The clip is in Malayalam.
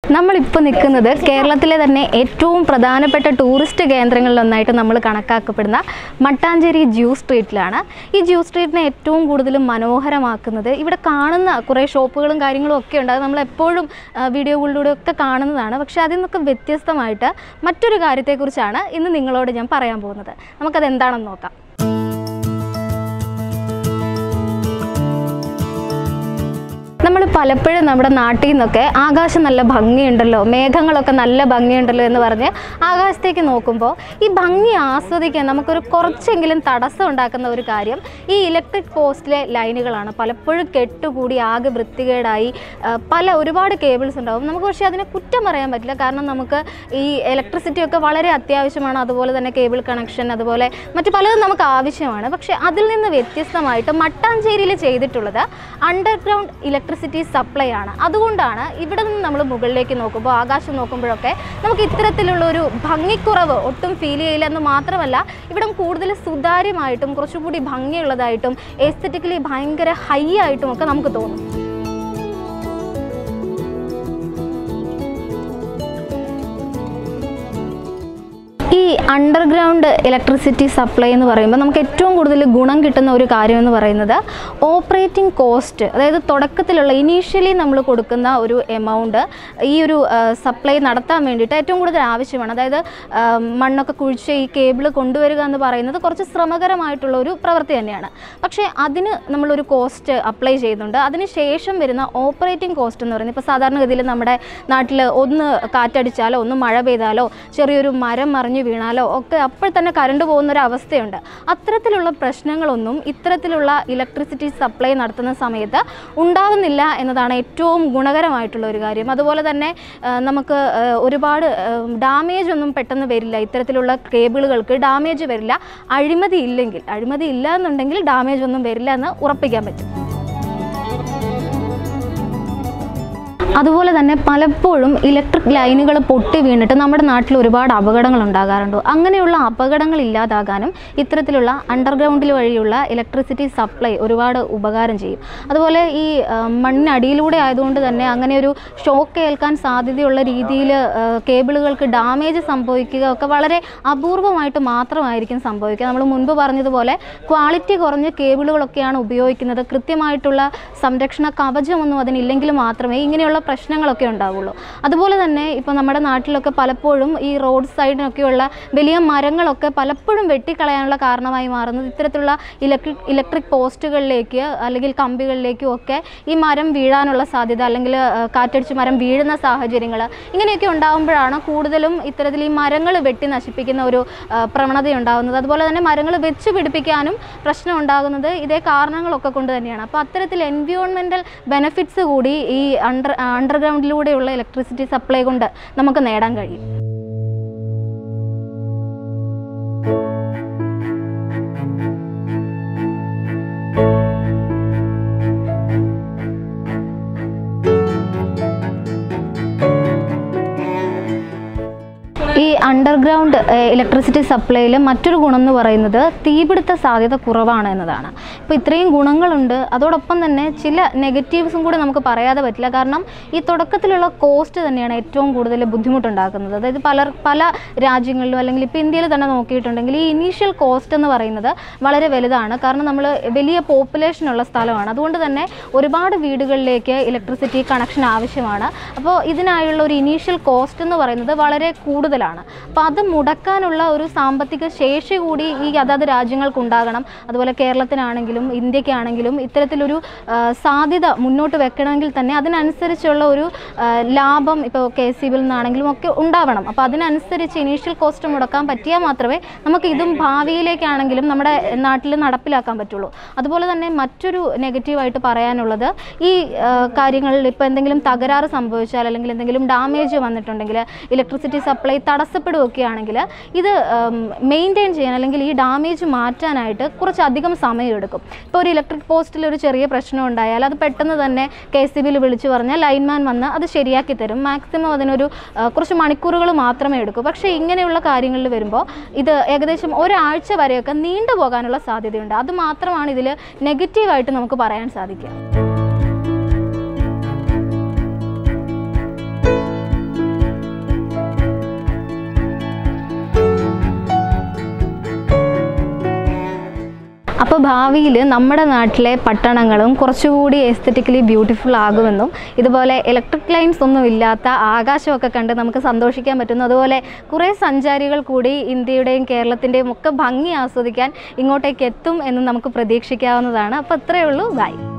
നമ്മളിപ്പോൾ നിൽക്കുന്നത് കേരളത്തിലെ തന്നെ ഏറ്റവും പ്രധാനപ്പെട്ട ടൂറിസ്റ്റ് കേന്ദ്രങ്ങളിലൊന്നായിട്ട് നമ്മൾ കണക്കാക്കപ്പെടുന്ന മട്ടാഞ്ചേരി ജ്യൂ സ്ട്രീറ്റിലാണ് ഈ ജ്യൂ സ്ട്രീറ്റിനെ ഏറ്റവും കൂടുതൽ മനോഹരമാക്കുന്നത് ഇവിടെ കാണുന്ന കുറേ ഷോപ്പുകളും കാര്യങ്ങളും ഒക്കെ ഉണ്ട് അത് നമ്മൾ എപ്പോഴും ആ, വീഡിയോകളിലൂടെ ഒക്കെ കാണുന്നതാണ് പക്ഷേ അതിൽ നിന്നൊക്കെ വ്യത്യസ്തമായിട്ട് മറ്റൊരു കാര്യത്തെക്കുറിച്ചാണ് ഇന്ന് നിങ്ങളോട് ഞാൻ പറയാൻ പോകുന്നത് നമുക്കത് എന്താണെന്ന് നോക്കാം നമ്മൾ പലപ്പോഴും നമ്മുടെ നാട്ടിൽ നിന്നൊക്കെ ആകാശം നല്ല ഭംഗിയുണ്ടല്ലോ മേഘങ്ങളൊക്കെ നല്ല ഭംഗിയുണ്ടല്ലോ എന്ന് പറഞ്ഞ് ആകാശത്തേക്ക് നോക്കുമ്പോൾ ഈ ഭംഗി ആസ്വദിക്കാൻ നമുക്കൊരു കുറച്ചെങ്കിലും തടസ്സം ഉണ്ടാക്കുന്ന ഒരു കാര്യം ഈ ഇലക്ട്രിക് പോസ്റ്റിലെ ലൈനുകളാണ് പലപ്പോഴും കെട്ടുകൂടി ആകെ വൃത്തികേടായി ആ, പല ഒരുപാട് കേബിൾസ് ഉണ്ടാവും നമുക്ക് പക്ഷേ അതിനെ കുറ്റം പറയാൻ പറ്റില്ല കാരണം നമുക്ക് ഈ ഇലക്ട്രിസിറ്റി ഒക്കെ വളരെ അത്യാവശ്യമാണ് അതുപോലെ തന്നെ കേബിൾ കണക്ഷൻ അതുപോലെ മറ്റു പലതും നമുക്ക് ആവശ്യമാണ് പക്ഷേ അതിൽ നിന്ന് വ്യത്യസ്തമായിട്ട് മട്ടാഞ്ചേരിയിൽ ചെയ്തിട്ടുള്ളത് അണ്ടർഗ്രൗണ്ട് ഇലക്ട്രിസിറ്റി സപ്ലൈ ആണ് അതുകൊണ്ടാണ് ഇവിടെ നിന്ന് നമ്മൾ മുകളിലേക്ക് നോക്കുമ്പോൾ ആകാശം നോക്കുമ്പോഴൊക്കെ നമുക്ക് ഇത്തരത്തിലുള്ള ഒരു ഭംഗിക്കുറവ് ഒട്ടും ഫീൽ ചെയ്യില്ല എന്ന് മാത്രമല്ല ഇവിടെ കൂടുതൽ സുതാര്യമായിട്ടും കുറച്ചുകൂടി ഭംഗിയുള്ളതായിട്ടും എസ്തറ്റിക്കലി ഭയങ്കര ഹൈ ആയിട്ടും ഒക്കെ നമുക്ക് തോന്നും ഈ അണ്ടർഗ്രൗണ്ട് ഇലക്ട്രിസിറ്റി സപ്ലൈ എന്ന് പറയുമ്പോൾ നമുക്ക് ഏറ്റവും കൂടുതൽ ഗുണം കിട്ടുന്ന ഒരു കാര്യം എന്ന് പറയുന്നത് ഓപ്പറേറ്റിംഗ് കോസ്റ്റ് അതായത് തുടക്കത്തിലുള്ള ഇനീഷ്യലി നമ്മൾ കൊടുക്കുന്ന ഒരു എമൗണ്ട് ഈ ഒരു സപ്ലൈ നടത്താൻ വേണ്ടിയിട്ട് ഏറ്റവും കൂടുതൽ ആവശ്യമാണ് അതായത് ആ, മണ്ണൊക്കെ കുഴിച്ച് ഈ കേബിൾ കൊണ്ടുവരിക എന്ന് പറയുന്നത് കുറച്ച് ശ്രമകരമായിട്ടുള്ള ഒരു പ്രവൃത്തി തന്നെയാണ് പക്ഷേ അതിന് നമ്മളൊരു കോസ്റ്റ് അപ്ലൈ ചെയ്യുന്നുണ്ട് അതിന് ശേഷം വരുന്ന ഓപ്പറേറ്റിംഗ് കോസ്റ്റ് എന്ന് പറയുന്നത് ഇപ്പോൾ സാധാരണഗതിയിൽ നമ്മുടെ നാട്ടിൽ ഒന്ന് കാറ്റടിച്ചാലോ ഒന്ന് മഴ പെയ്താലോ ചെറിയൊരു മരം മറിഞ്ഞ് വീണാലോ ഒക്കെ അപ്പോൾ തന്നെ കറണ്ട് പോകുന്ന ഒരു അവസ്ഥയുണ്ട് അത്തരത്തിലുള്ള പ്രശ്നങ്ങളൊന്നും ഇത്തരത്തിലുള്ള ഇലക്ട്രിസിറ്റി സപ്ലൈ നടത്തുന്ന സമയത്ത് ഉണ്ടാവുന്നില്ല എന്നതാണ് ഏറ്റവും ഗുണകരമായിട്ടുള്ള ഒരു കാര്യം അതുപോലെ തന്നെ ആ, നമുക്ക് ആ, ഒരുപാട് ഡാമേജ് ഒന്നും പെട്ടെന്ന് വരില്ല ഇത്തരത്തിലുള്ള കേബിളുകൾക്ക് ഡാമേജ് വരില്ല അഴിമതി ഇല്ലെങ്കിൽ അഴിമതി ഇല്ല എന്നുണ്ടെങ്കിൽ ഡാമേജ് ഒന്നും വരില്ല എന്ന് ഉറപ്പിക്കാൻ പറ്റും അതുപോലെ തന്നെ പലപ്പോഴും ഇലക്ട്രിക് ലൈനുകൾ പൊട്ടി വീണിട്ട് നമ്മുടെ നാട്ടിൽ ഒരുപാട് അപകടങ്ങൾ ഉണ്ടാകാറുണ്ട് അങ്ങനെയുള്ള അപകടങ്ങൾ ഇല്ലാതാകാനും ഇത്തരത്തിലുള്ള അണ്ടർഗ്രൗണ്ടിൽ വഴിയുള്ള ഇലക്ട്രിസിറ്റി സപ്ലൈ ഒരുപാട് ഉപകാരം ചെയ്യും അതുപോലെ ഈ ആ, മണ്ണിനടിയിലൂടെ ആയതുകൊണ്ട് തന്നെ അങ്ങനെ ഒരു ഷോക്ക് ഏൽക്കാൻ സാധ്യതയുള്ള രീതിയിൽ കേബിളുകൾക്ക് ഡാമേജ് സംഭവിക്കുക ഒക്കെ വളരെ അപൂർവമായിട്ട് മാത്രമായിരിക്കും സംഭവിക്കുക നമ്മൾ മുൻപ് പറഞ്ഞതുപോലെ ക്വാളിറ്റി കുറഞ്ഞ കേബിളുകളൊക്കെയാണ് ഉപയോഗിക്കുന്നത് കൃത്യമായിട്ടുള്ള സംരക്ഷണ കവചമൊന്നും അതിനില്ലെങ്കിൽ മാത്രമേ ഇങ്ങനെയുള്ള പ്രശ്നങ്ങളൊക്കെ ഉണ്ടാവുള്ളൂ അതുപോലെ തന്നെ ഇപ്പോൾ നമ്മുടെ നാട്ടിലൊക്കെ പലപ്പോഴും ഈ റോഡ് സൈഡിനൊക്കെയുള്ള വലിയ മരങ്ങളൊക്കെ പലപ്പോഴും വെട്ടിക്കളയാനുള്ള കാരണമായി മാറുന്നത് ഇത്തരത്തിലുള്ള ഇലക്ട്രിക് ഇലക്ട്രിക് പോസ്റ്റുകളിലേക്ക് അല്ലെങ്കിൽ കമ്പികളിലേക്കും ഒക്കെ ഈ മരം വീഴാനുള്ള സാധ്യത അല്ലെങ്കിൽ ആ, കാറ്റടിച്ച് മരം വീഴുന്ന സാഹചര്യങ്ങൾ ഇങ്ങനെയൊക്കെ ഉണ്ടാകുമ്പോഴാണ് കൂടുതലും ഇത്തരത്തിൽ ഈ മരങ്ങൾ വെട്ടി നശിപ്പിക്കുന്ന ഒരു ആ, പ്രവണത ഉണ്ടാകുന്നത് അതുപോലെ തന്നെ മരങ്ങൾ വെച്ച് പിടിപ്പിക്കാനും പ്രശ്നം ഉണ്ടാകുന്നത് ഇതേ കാരണങ്ങളൊക്കെ കൊണ്ട് തന്നെയാണ് അപ്പോൾ അത്തരത്തിൽ എൻവിയോൺമെൻറ്റൽ ബെനഫിറ്റ്സ് കൂടി ഈ അണ്ടർ അണ്ടർഗ്രൗണ്ടിലൂടെയുള്ള ഇലക്ട്രിസിറ്റി സപ്ലൈ കൊണ്ട് നമുക്ക് നേടാൻ കഴിയും ഈ അണ്ടർഗ്രൗണ്ട് ഇലക്ട്രിസിറ്റി സപ്ലൈയിൽ മറ്റൊരു ഗുണം എന്ന് പറയുന്നത് തീപിടുത്ത സാധ്യത കുറവാണ് എന്നതാണ് ഇപ്പോൾ ഇത്രയും ഗുണങ്ങളുണ്ട് അതോടൊപ്പം തന്നെ ചില നെഗറ്റീവ്സും കൂടി നമുക്ക് പറയാതെ പറ്റില്ല കാരണം ഈ തുടക്കത്തിലുള്ള കോസ്റ്റ് തന്നെയാണ് ഏറ്റവും കൂടുതൽ ബുദ്ധിമുട്ടുണ്ടാക്കുന്നത് അതായത് പല പല രാജ്യങ്ങളിലും അല്ലെങ്കിൽ ഇപ്പോൾ ഇന്ത്യയിൽ തന്നെ നോക്കിയിട്ടുണ്ടെങ്കിൽ ഈ ഇനീഷ്യൽ കോസ്റ്റ് എന്ന് പറയുന്നത് വളരെ വലുതാണ് കാരണം നമ്മൾ വലിയ പോപ്പുലേഷൻ ഉള്ള സ്ഥലമാണ് അതുകൊണ്ട് തന്നെ ഒരുപാട് വീടുകളിലേക്ക് ഇലക്ട്രിസിറ്റി കണക്ഷൻ ആവശ്യമാണ് അപ്പോൾ ഇതിനായുള്ള ഒരു ഇനീഷ്യൽ കോസ്റ്റ് എന്ന് പറയുന്നത് വളരെ കൂടുതലാണ് അപ്പോൾ അത് മുടക്കാനുള്ള ഒരു സാമ്പത്തിക ശേഷി കൂടി ഈ അതാത് രാജ്യങ്ങൾക്ക് ഉണ്ടാകണം അതുപോലെ കേരളത്തിനാണെങ്കിലും ഇന്ത്യക്കാണെങ്കിലും ഇത്തരത്തിലൊരു ആ, സാധ്യത മുന്നോട്ട് വെക്കണമെങ്കിൽ തന്നെ അതിനനുസരിച്ചുള്ള ഒരു ആ, ലാഭം ഇപ്പോൾ കെ സി ബിയിൽ നിന്നാണെങ്കിലും ഒക്കെ ഉണ്ടാവണം അപ്പോൾ അതിനനുസരിച്ച് ഇനീഷ്യൽ കോസ്റ്റ് മുടക്കാൻ പറ്റിയാൽ മാത്രമേ നമുക്ക് ഇതും ഭാവിയിലേക്കാണെങ്കിലും നമ്മുടെ നാട്ടിൽ നടപ്പിലാക്കാൻ പറ്റുള്ളൂ അതുപോലെ തന്നെ മറ്റൊരു നെഗറ്റീവായിട്ട് പറയാനുള്ളത് ഈ ആ, കാര്യങ്ങളിൽ ഇപ്പോൾ എന്തെങ്കിലും തകരാറ് സംഭവിച്ചാൽ അല്ലെങ്കിൽ എന്തെങ്കിലും ഡാമേജ് വന്നിട്ടുണ്ടെങ്കിൽ ഇലക്ട്രിസിറ്റി സപ്ലൈ തടസ്സപ്പെടുകയൊക്കെയാണെങ്കിൽ ഇത് മെയിൻറ്റെയിൻ ചെയ്യാൻ അല്ലെങ്കിൽ ഈ ഡാമേജ് മാറ്റാനായിട്ട് കുറച്ചധികം സമയം എടുക്കും ഇപ്പോൾ ഒരു ഇലക്ട്രിക് പോസ്റ്റിൽ ഒരു ചെറിയ പ്രശ്നം ഉണ്ടായാൽ അത് പെട്ടെന്ന് തന്നെ കെ സി ബിയിൽ വിളിച്ചു പറഞ്ഞാൽ ലൈൻമാൻ വന്ന് അത് ശരിയാക്കി തരും മാക്സിമം അതിനൊരു ആ, കുറച്ച് മണിക്കൂറുകൾ മാത്രമേ എടുക്കൂ പക്ഷേ ഇങ്ങനെയുള്ള കാര്യങ്ങളിൽ വരുമ്പോൾ ഇത് ഏകദേശം ഒരാഴ്ച വരെയൊക്കെ നീണ്ടു പോകാനുള്ള സാധ്യതയുണ്ട് അത് മാത്രമാണ് ഇതിൽ നെഗറ്റീവായിട്ട് നമുക്ക് പറയാൻ സാധിക്കുക അപ്പോൾ ഭാവിയിൽ നമ്മുടെ നാട്ടിലെ പട്ടണങ്ങളും കുറച്ചുകൂടി എസ്തറ്റിക്കലി ബ്യൂട്ടിഫുൾ ആകുമെന്നും ഇതുപോലെ ഇലക്ട്രിക് ലൈൻസ് ഒന്നും ഇല്ലാത്ത ആകാശമൊക്കെ കണ്ട് നമുക്ക് സന്തോഷിക്കാൻ പറ്റുന്നു അതുപോലെ കുറേ സഞ്ചാരികൾ കൂടി ഇന്ത്യയുടെയും കേരളത്തിൻ്റെയും ഒക്കെ ഭംഗി ആസ്വദിക്കാൻ ഇങ്ങോട്ടേക്ക് എത്തും എന്ന് നമുക്ക് പ്രതീക്ഷിക്കാവുന്നതാണ് അപ്പോൾ ഇത്രയേ ഉള്ളൂ ബൈ